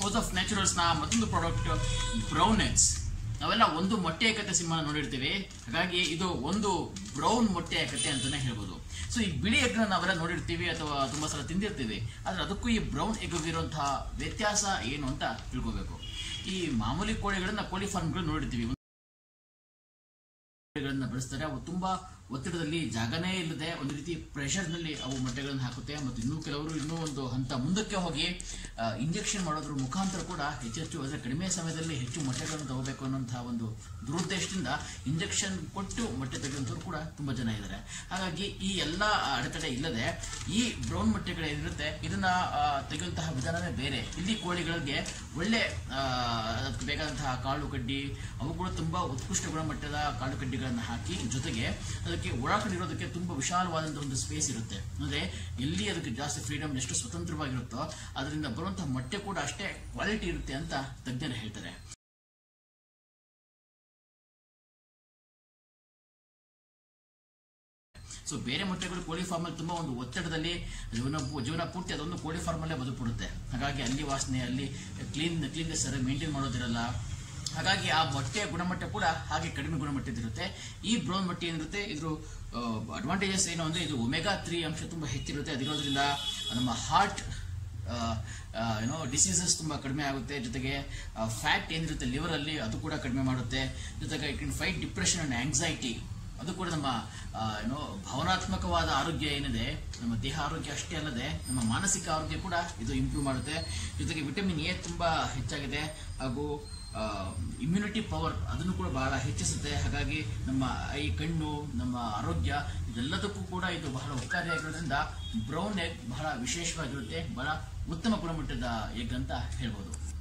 house of ನ್ಯಾಚುರಲ್ಸ್ನ ಮತ್ತೊಂದು product brown eggs ನಾವೆಲ್ಲ ಒಂದು ಮೊಟ್ಟೆ ಕತೆ ಸಿನಿಮಾ ನೋಡಿರ್ತೀವಿ ಹಾಗಾಗಿ ಇದು ಒಂದು ಬ್ರೌನ್ ಮೊಟ್ಟೆ ಕತೆ ಅಂತಾನೆ ಹೇಳ್ಬೋದು ಸೊ ಈ ಬಿಳಿ ಎಗ್ನ ನಾವೆಲ್ಲ ನೋಡಿರ್ತೀವಿ ಅಥವಾ ತುಂಬಾ ಸಲ ತಿಂದಿರ್ತೀವಿ ಆದ್ರೆ ಅದಕ್ಕೂ ಈ ಬ್ರೌನ್ ಎಗ್ ಇರುವಂತಹ ವ್ಯತ್ಯಾಸ ಏನು ಅಂತ ತಿಳ್ಕೋಬೇಕು ಈ ಮಾಮೂಲಿ ಕೋಳಿಗಳನ್ನ ಕೋಳಿ ಫಾರ್ಮ್ಗಳು ನೋಡಿರ್ತೀವಿ ಮೊಟ್ಟೆಗಳನ್ನ ಬೆಳೆಸ್ತಾರೆ ಅವು ತುಂಬಾ ಒತ್ತಡದಲ್ಲಿ ಜಾಗನೇ ಇಲ್ಲದೆ ಒಂದು ರೀತಿ ಪ್ರೆಷರ್ ನಲ್ಲಿ ಅವು ಮೊಟ್ಟೆಗಳನ್ನು ಹಾಕುತ್ತೆ ಮತ್ತು ಇನ್ನೂ ಕೆಲವರು ಇನ್ನೂ ಒಂದು ಹಂತ ಮುಂದಕ್ಕೆ ಹೋಗಿ ಇಂಜೆಕ್ಷನ್ ಮಾಡೋದ್ರ ಮುಖಾಂತರ ಕೂಡ ಹೆಚ್ಚೆಚ್ಚು ಅಂದ್ರೆ ಕಡಿಮೆ ಸಮಯದಲ್ಲಿ ಹೆಚ್ಚು ಮೊಟ್ಟೆಗಳನ್ನು ತಗೋಬೇಕು ಅನ್ನೋಂತಹ ಒಂದು ದುರುದ್ದೇಶದಿಂದ ಇಂಜೆಕ್ಷನ್ ಕೊಟ್ಟು ಮೊಟ್ಟೆ ತೆಗೆಯುವಂಥವ್ರು ಕೂಡ ತುಂಬಾ ಜನ ಇದ್ದಾರೆ ಹಾಗಾಗಿ ಈ ಎಲ್ಲ ಅಡೆತಡೆ ಇಲ್ಲದೆ ಈ ಬ್ರೌನ್ ಮೊಟ್ಟೆಗಳು ಏನಿರುತ್ತೆ ಇದನ್ನ ಆ, ತೆಗೆಯುವಂತಹ ವಿಧಾನವೇ ಬೇರೆ ಇಲ್ಲಿ ಕೋಳಿಗಳಿಗೆ ಒಳ್ಳೆ ಆ, ಅದಕ್ಕೆ ಬೇಕಾದಂತಹ ಕಾಳು ಕಡ್ಡಿ ಅವುಗಳು ತುಂಬಾ ಉತ್ಕೃಷ್ಟ ಗುಣಮಟ್ಟದ ಕಾಳು ಕಡ್ಡಿಗಳನ್ನ ಹಾಕಿ ಜೊತೆಗೆ ಅದಕ್ಕೆ ಒಳಕೊಂಡಿರೋದಕ್ಕೆ ತುಂಬಾ ವಿಶಾಲವಾದಂತಹ ಒಂದು ಸ್ಪೇಸ್ ಇರುತ್ತೆ ಅಂದ್ರೆ ಎಲ್ಲಿ ಅದಕ್ಕೆ ಜಾಸ್ತಿ ಫ್ರೀಡಮ್ ಎಷ್ಟು ಸ್ವತಂತ್ರವಾಗಿರುತ್ತೋ ಅದರಿಂದ ಬರುವಂತಹ ಮೊಟ್ಟೆ ಕೂಡ ಅಷ್ಟೇ ಕ್ವಾಲಿಟಿ ಇರುತ್ತೆ ಅಂತ ತಜ್ಞರು ಹೇಳ್ತಾರೆ ಸೊ ಬೇರೆ ಮೊಟ್ಟೆಗಳು ಕೋಳಿ ಫಾರ್ಮ್ ಅಲ್ಲಿ ತುಂಬಾ ಒಂದು ಒತ್ತಡದಲ್ಲಿ ಜೀವನ ಪೂ- ಜೀವನ ಪೂರ್ತಿ ಅದೊಂದು ಕೋಳಿ ಫಾರ್ಮ್ ಅಲ್ಲೇ ಬದುಕ್ಬಿಡುತ್ತೆ ಹಾಗಾಗಿ ಅಲ್ಲಿ ವಾಸನೆ ಅಲ್ಲಿ ಕ್ಲೀನ್ ಕ್ಲೀನ್ನೆಸ್ ಸರಿ ಮೇಂಟೈನ್ ಮಾಡೋದಿರಲ್ಲ ಹಾಗಾಗಿ ಆ ಮೊಟ್ಟೆಯ ಗುಣಮಟ್ಟ ಕೂಡ ಹಾಗೆ ಕಡಿಮೆ ಗುಣಮಟ್ಟದಿರುತ್ತೆ ಈ ಬ್ರೌನ್ ಮೊಟ್ಟೆ ಏನಿರುತ್ತೆ ಇದ್ರ ಅಡ್ವಾಂಟೇಜಸ್ ಏನು ಅಂದ್ರೆ ಇದು ಒಮೆಗಾ ತ್ರೀ ಅಂಶ ತುಂಬಾ ಹೆಚ್ಚಿರುತ್ತೆ ಅದಿರೋದ್ರಿಂದ ನಮ್ಮ ಹಾರ್ಟ್ ಏನೋ ಡಿಸೀಸಸ್ ತುಂಬಾ ಕಡಿಮೆ ಆಗುತ್ತೆ ಜೊತೆಗೆ ಫ್ಯಾಟ್ ಏನಿರುತ್ತೆ ಲಿವರ್ ಅಲ್ಲಿ ಅದು ಕೂಡ ಕಡಿಮೆ ಮಾಡುತ್ತೆ ಜೊತೆಗೆ it can fight depression and anxiety ಅದು ಕೂಡ ನಮ್ಮ ಆ, ಏನೋ ಭಾವನಾತ್ಮಕವಾದ ಆರೋಗ್ಯ ಏನಿದೆ ನಮ್ಮ ದೇಹ ಆರೋಗ್ಯ ಅಷ್ಟೇ ಅಲ್ಲದೆ ನಮ್ಮ ಮಾನಸಿಕ ಆರೋಗ್ಯ ಕೂಡ ಇದು ಇಂಪ್ರೂವ್ ಮಾಡುತ್ತೆ ಜೊತೆಗೆ ವಿಟಮಿನ್ ಎ ತುಂಬಾ ಹೆಚ್ಚಾಗಿದೆ ಹಾಗೂ ಇಮ್ಯುನಿಟಿ ಪವರ್ ಅದನ್ನು ಕೂಡ ಬಹಳ ಹೆಚ್ಚಿಸುತ್ತೆ ಹಾಗಾಗಿ ನಮ್ಮ ಈ ಕಣ್ಣು ನಮ್ಮ ಆರೋಗ್ಯ ಇದೆಲ್ಲದಕ್ಕೂ ಕೂಡ ಇದು ಬಹಳ ಉಪಕಾರಿಯಾಗಿರೋದ್ರಿಂದ ಬ್ರೌನ್ ಎಗ್ ಬಹಳ ವಿಶೇಷವಾಗಿರುತ್ತೆ ಬಹಳ ಉತ್ತಮ ಗುಣಮಟ್ಟದ ಎಗ್ ಅಂತ ಹೇಳ್ಬೋದು